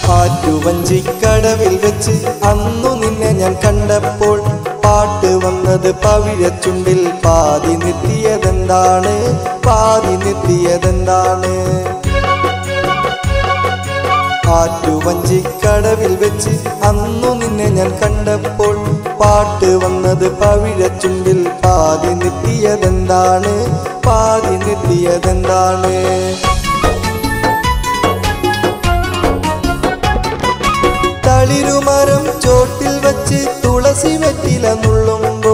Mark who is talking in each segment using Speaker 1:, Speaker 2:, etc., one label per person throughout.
Speaker 1: ആറ്റുവഞ്ചിക്കടവിൽ വെച്ച് അന്നു നിന്നെ ഞാൻ കണ്ടപ്പോൾ പാട്ട് വന്നത് പവിഴച്ചുണ്ടിൽ പാതി നിർത്തിയതെന്താണ് പാതി നിർത്തിയതെന്താണ് ആറ്റുവഞ്ചിക്കടവിൽ വെച്ച് അന്നു നിന്നെ ഞാൻ കണ്ടപ്പോൾ പാട്ട് വന്നത് പവിഴച്ചുണ്ടിൽ പാതി നിർത്തിയതെന്താണ് പാതി നിർത്തിയതെന്താണ് തളിരുമരം ചോട്ടിൽ വച്ച് തുളസി വെറ്റില നുള്ളുമ്പോൾ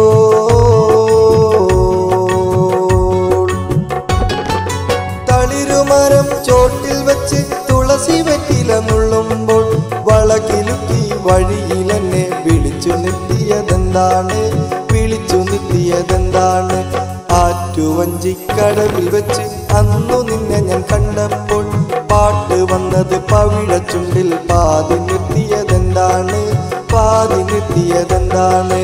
Speaker 1: തളിരുമരം ചോട്ടിൽ വെച്ച് തുളസി വെറ്റില നുള്ളുമ്പോൾ വളകിലുക്കി വഴിയിലെന്നെ വിളിച്ചു നിർത്തിയതെന്താണ് വിളിച്ചു നിർത്തിയതെന്താണ് ആറ്റുവഞ്ചിക്കടവിൽ വെച്ച് അന്നു നിന്നെ ഞാൻ കണ്ടപ്പോൾ പാട്ട് വന്നത് പവിഴച്ചുണ്ടിൽ പാതി നിർത്തിയതെന്താണ് പാതി നിർത്തിയതെന്താണ്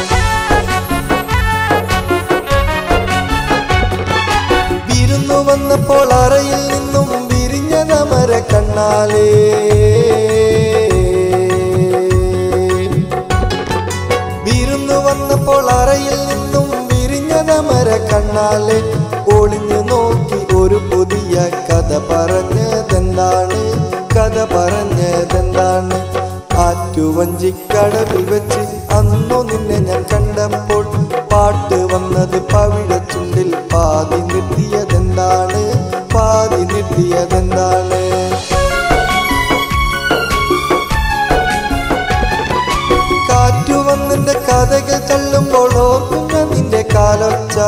Speaker 1: വിരുന്നു വന്നപ്പോൾ അറയിൽ നിന്നും വിരിഞ്ഞ നമര കണ്ണാലേ വിരുന്നു വന്നപ്പോൾ അറയിൽ നിന്നും വിരിഞ്ഞ നമര കണ്ണാലെ ഒളിഞ്ഞു നോക്കി ഒരു പുതിയ കഥ പറഞ്ഞതെന്താണ് കഥ പറഞ്ഞതെന്താണ് ആറ്റുവഞ്ചിക്കടവിൽ വെച്ച് അന്നു നിന്നെ ഞാൻ കണ്ടപ്പോൾ പാട്ട് വന്നത് പവിഴച്ചുണ്ടിൽ പാതി നിർത്തിയതെന്താണ് പാതി നിർത്തിയതെന്താണ് കാറ്റു വന്നിന്റെ കഥകൾ തള്ളുമ്പോൾ ഓർക്കുന്ന നിന്റെ കാലൊച്ച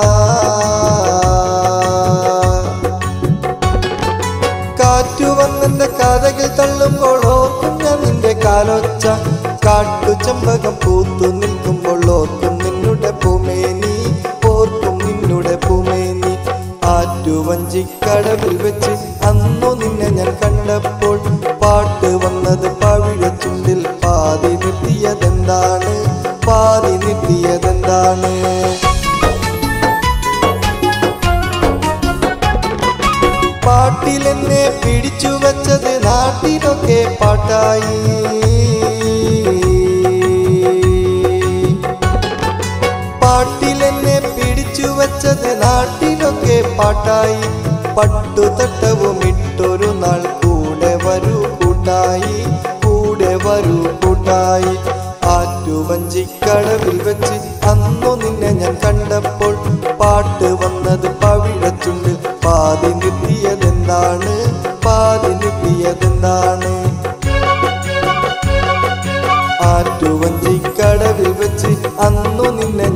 Speaker 1: കാറ്റു വന്നിന്റെ കഥകൾ തള്ളുമ്പോൾ ഓർക്കുന്ന നിന്റെ കാലൊച്ച കാട്ടു ചെമ്പകം പൂത്തു നിൽക്കുമ്പോൾ ഓർക്കും നിന്നുടെ പൂമേനി ഓർക്കും നിന്നുടെ പൂമേനി ആറ്റുവഞ്ചിക്കടവിൽ വെച്ച് അന്നു നിന്നെ ഞാൻ കണ്ടപ്പോൾ പാട്ട് വന്നത് പവിഴച്ചുണ്ടിൽ പാതി നിർത്തിയതെന്താണ് പാതി നിർത്തിയതെന്താണ് പാട്ടിലെന്നെ പിടിച്ചു വച്ചത് നാട്ടിലൊക്കെ പാട്ടായി പാട്ടിലെന്നെ പിടിച്ചു വച്ചത് നാട്ടിലൊക്കെ പാട്ടായി പട്ടുതട്ടവും ഇട്ടൊരു നാൾ കൂടെ വരൂ കൂട്ടായി കൂടെ വരൂ കൂട്ടായി ആറ്റുവഞ്ചിക്കടവിൽ വെച്ച് അന്നു നിന്നെ ഞാൻ കണ്ടപ്പോൾ പാട്ട് വന്നത് പവിഴച്ചുണ്ട് പാതി നിർത്തിയതെന്താണ് പാതി നിർത്തിയതെന്താണ് ആറ്റുവഞ്ചിക്കടവിൽ വെച്ച് അന്നു നിന്നെ